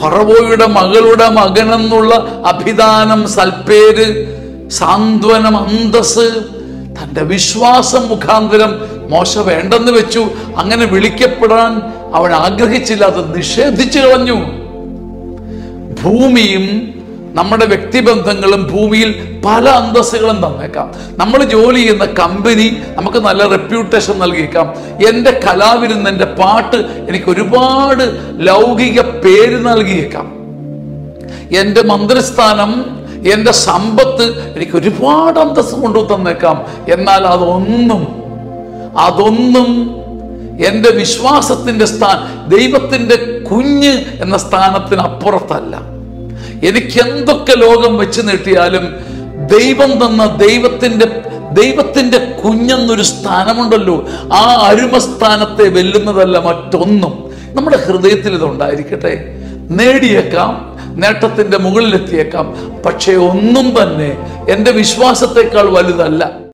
ഫറവോയുടെ മകളുടെ മകനെന്നുള്ള അഭിദാനം സൽപ്പേര് സാന്ത്വനം അന്തസ് തൻ്റെ വിശ്വാസം മുഖാന്തരം മോശ വേണ്ടെന്ന് വെച്ചു അങ്ങനെ വിളിക്കപ്പെടാൻ അവൻ ആഗ്രഹിച്ചില്ല അത് നിഷേധിച്ചു കളഞ്ഞു ഭൂമിയും നമ്മുടെ വ്യക്തിബന്ധങ്ങളും ഭൂമിയിൽ പല അന്തസ്സുകളും തന്നേക്കാം നമ്മൾ ജോലി ചെയ്യുന്ന കമ്പനി നമുക്ക് നല്ല റെപ്യൂട്ടേഷൻ നൽകിയേക്കാം എൻ്റെ കലാവിരുന്ന് എൻ്റെ പാട്ട് എനിക്ക് ഒരുപാട് ലൗകിക പേര് നൽകിയേക്കാം എൻ്റെ മന്ത്രിസ്ഥാനം എൻ്റെ സമ്പത്ത് എനിക്ക് ഒരുപാട് അന്തസ്സ് കൊണ്ടു തന്നേക്കാം എന്നാൽ അതൊന്നും അതൊന്നും എൻ്റെ വിശ്വാസത്തിൻ്റെ സ്ഥാന ദൈവത്തിൻ്റെ കുഞ്ഞ് എന്ന സ്ഥാനത്തിന് അപ്പുറത്തല്ല എനിക്ക് എന്തൊക്കെ ലോകം വെച്ച് നീട്ടിയാലും ദൈവം തന്ന ദൈവത്തിൻ്റെ ദൈവത്തിൻ്റെ കുഞ്ഞെന്നൊരു സ്ഥാനമുണ്ടല്ലോ ആ അരുമസ്ഥാനത്തെ വെല്ലുന്നതല്ല മറ്റൊന്നും നമ്മുടെ ഹൃദയത്തിൽ ഇതുണ്ടായിരിക്കട്ടെ നേടിയേക്കാം നേട്ടത്തിന്റെ മുകളിലെത്തിയേക്കാം പക്ഷേ ഒന്നും തന്നെ എൻ്റെ വിശ്വാസത്തെക്കാൾ വലുതല്ല